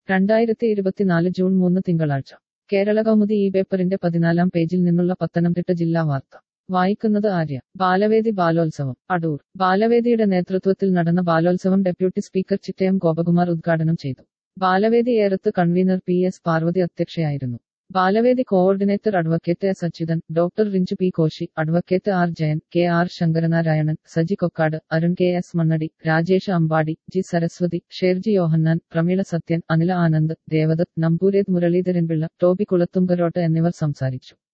രണ്ടായിരത്തി ഇരുപത്തിനാല് ജൂൺ മൂന്ന് തിങ്കളാഴ്ച കേരള കൗമുദി ഈ പേപ്പറിന്റെ പതിനാലാം പേജിൽ നിന്നുള്ള പത്തനംതിട്ട ജില്ലാ വാർത്ത വായിക്കുന്നത് ആര്യ ബാലവേദി ബാലോത്സവം അടൂർ ബാലവേദിയുടെ നേതൃത്വത്തിൽ നടന്ന ബാലോത്സവം ഡെപ്യൂട്ടി സ്പീക്കർ ചിറ്റയം ഗോപകുമാർ ഉദ്ഘാടനം ചെയ്തു Balavedi Erath convener P S Parvathy അധ്യക്ഷയായിരുന്നു Balavedi coordinator advocate S Achuthan doctor Rinju P Koshy advocate R Jayan K R Sankaranarayanan Saji Kokkad Arun K S Mannadi Rajesh Ambadi G Saraswathy Sherji Yohannan Prameela Sathyan Anila Anand Devadath Namboorethu Muraleedharan Pillai Toby Kulathumkarottu എന്നിവർ സംസാരിച്ചു